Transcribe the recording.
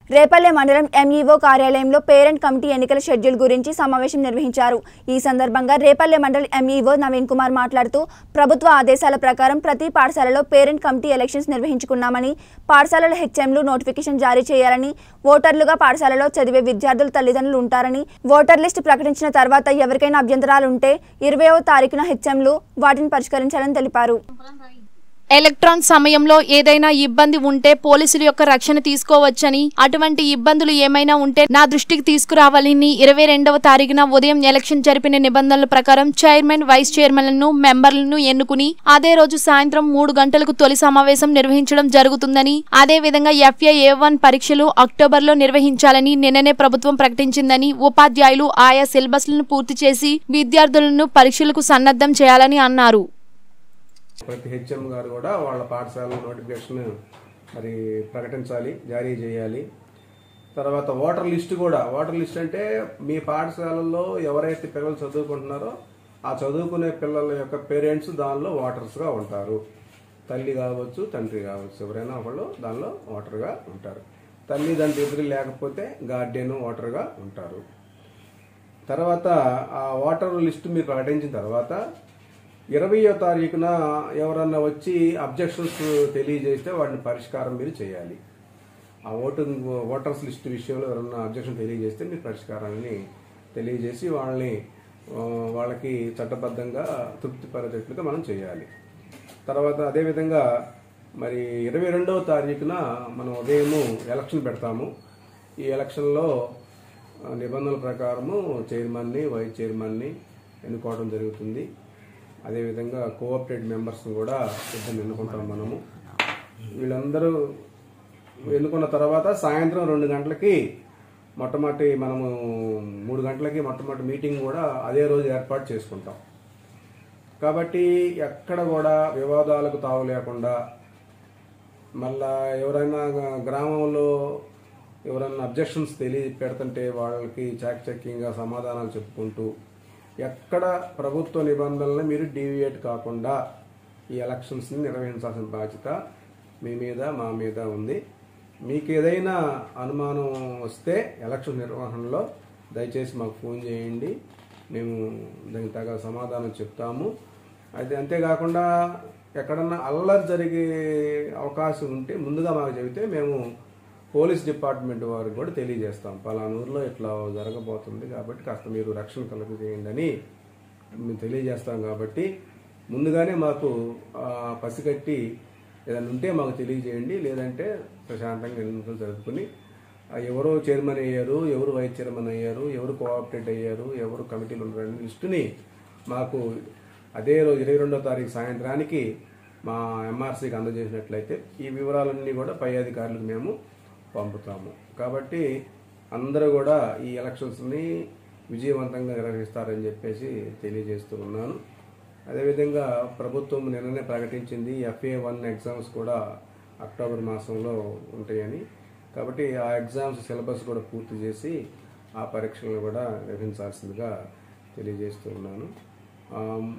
రేపల్లె మండలం ఎంఈఓ కార్యాలయంలో parent committee ఎన్నికల షెడ్యూల్ గురించి సమావేశం నిర్వహించారు ఈ సందర్భంగా రేపల్లె మండల్ ఎంఈఓ నవీన్ కుమార్ మాట్లాడుతూ ప్రభుత్వ ఆదేశాల ప్రకారం ప్రతి పాఠశాలలో పేరెంట్ కమిటీ ఎలక్షన్స్ నిర్వహించుకున్నామని పాఠశాలల హెచ్ఎంలు నోటిఫికేషన్ జారీ చేయాలని ఓటర్లుగా పాఠశాలలో చదివే విద్యార్థుల తల్లిదండ్రులు ఉంటారని ఓటర్ లిస్ట్ ప్రకటించిన తర్వాత ఎవరికైనా అభ్యంతరాలు ఉంటే ఇరవైవ తారీఖున హెచ్ఎంలు వాటిని పరిష్కరించాలని తెలిపారు ఎలక్ట్రాన్ సమయంలో ఏదైనా ఇబ్బంది ఉంటే పోలీసుల యొక్క రక్షణ తీసుకోవచ్చని అటువంటి ఇబ్బందులు ఏమైనా ఉంటే నా దృష్టికి తీసుకురావాలని ఇరవై రెండవ తారీఖున ఉదయం ఎలక్షన్ జరిపిన నిబంధనల ప్రకారం చైర్మన్ వైస్ చైర్మన్లను మెంబర్లను ఎన్నుకుని అదే రోజు సాయంత్రం మూడు గంటలకు తొలి సమావేశం నిర్వహించడం జరుగుతుందని అదే విధంగా ఎఫ్ఏ ఏ వన్ పరీక్షలు అక్టోబర్లో నిర్వహించాలని నిన్ననే ప్రభుత్వం ప్రకటించిందని ఉపాధ్యాయులు ఆయా సిలబస్లను పూర్తి చేసి విద్యార్థులను పరీక్షలకు సన్నద్ధం చేయాలని అన్నారు ప్రతి హెచ్ఎం గారు కూడా వాళ్ళ పాఠశాల నోటిఫికేషన్ మరి ప్రకటించాలి జారీ చేయాలి తర్వాత ఓటర్ లిస్ట్ కూడా ఓటర్ లిస్ట్ అంటే మీ పాఠశాలల్లో ఎవరైతే పిల్లలు చదువుకుంటున్నారో ఆ చదువుకునే పిల్లల యొక్క పేరెంట్స్ దానిలో ఓటర్స్గా ఉంటారు తల్లి కావచ్చు తండ్రి కావచ్చు ఎవరైనా ఒకళ్ళు దానిలో ఓటర్గా ఉంటారు తల్లి తండ్రి ఎదురు లేకపోతే గార్డియన్ ఓటర్గా ఉంటారు తర్వాత ఆ ఓటర్ లిస్ట్ మీరు ప్రకటించిన తర్వాత ఇరవయో తారీఖున ఎవరన్నా వచ్చి అబ్జెక్షన్స్ తెలియజేస్తే వాటిని పరిష్కారం మీరు చేయాలి ఆ ఓటింగ్ ఓటర్స్ లిస్ట్ విషయంలో ఎవరన్నా అబ్జెక్షన్ తెలియజేస్తే మీరు పరిష్కారాన్ని తెలియజేసి వాళ్ళని ఆ, వాళ్ళకి చట్టబద్ధంగా తృప్తిపరేటట్లుగా మనం చేయాలి తర్వాత అదేవిధంగా మరి ఇరవై రెండవ తారీఖున మనం ఉదయము ఎలక్షన్ పెడతాము ఈ ఎలక్షన్లో ఆ, నిబంధనల ప్రకారము చైర్మన్ని వైస్ చైర్మన్ని ఎన్నుకోవడం జరుగుతుంది అదేవిధంగా కోఆపరేటివ్ మెంబర్స్ని కూడా ఇద్దరు ఎన్నుకుంటాం మనము వీళ్ళందరూ ఎన్నుకున్న తర్వాత సాయంత్రం రెండు గంటలకి మొట్టమొదటి మనము మూడు గంటలకి మొట్టమొదటి మీటింగ్ కూడా అదే రోజు ఏర్పాటు చేసుకుంటాం కాబట్టి ఎక్కడ కూడా వివాదాలకు తావు లేకుండా మళ్ళా ఎవరైనా గ్రామంలో ఎవరైనా అబ్జెక్షన్స్ తెలియ పెడుతుంటే వాళ్ళకి చాకచక్యంగా సమాధానాలు చెప్పుకుంటూ ఎక్కడ ప్రభుత్వ నిబంధనలను మీరు డీవియేట్ కాకుండా ఈ ఎలక్షన్స్ని నిర్వహించాల్సిన బాధ్యత మీ మీద మా మీద ఉంది మీకు ఏదైనా అనుమానం వస్తే ఎలక్షన్ నిర్వహణలో దయచేసి మాకు ఫోన్ చేయండి మేము దానికి తగ్గ సమాధానం చెప్తాము అయితే అంతేకాకుండా ఎక్కడన్నా అల్లరి జరిగే అవకాశం ఉంటే ముందుగా మాకు చెబితే మేము పోలీస్ డిపార్ట్మెంట్ వారికి కూడా తెలియజేస్తాం పలానా ఊర్లో ఇట్లా జరగబోతుంది కాబట్టి కాస్త మీరు రక్షణ కలుగు చేయండి అని మేము తెలియజేస్తాం కాబట్టి ముందుగానే మాకు ఆ, పసిగట్టి ఏదైనా ఉంటే మాకు తెలియజేయండి లేదంటే ప్రశాంతంగా ఎన్నికలు జరుపుకుని ఆ, ఎవరు చైర్మన్ అయ్యారు ఎవరు వైస్ చైర్మన్ అయ్యారు ఎవరు కోఆపరేట్ అయ్యారు ఎవరు కమిటీలు ఉన్నారని లిస్టుని మాకు అదే రోజు ఇరవై రెండో తారీఖు సాయంత్రానికి మా ఎంఆర్సీకి అందజేసినట్లయితే ఈ వివరాలన్నీ కూడా పై అధికారులకు మేము పంపుతాము కాబట్టి అందరూ కూడా ఈ ఎలక్షన్స్ని విజయవంతంగా నిర్వహిస్తారని చెప్పేసి తెలియజేస్తూ ఉన్నాను అదేవిధంగా ప్రభుత్వం నిన్ననే ప్రకటించింది ఎఫ్ఏ వన్ ఎగ్జామ్స్ కూడా అక్టోబర్ మాసంలో ఉంటాయని కాబట్టి ఆ ఎగ్జామ్స్ సిలబస్ కూడా పూర్తి చేసి ఆ పరీక్షలను కూడా నిర్వహించాల్సిందిగా తెలియజేస్తూ ఉన్నాను ఆ,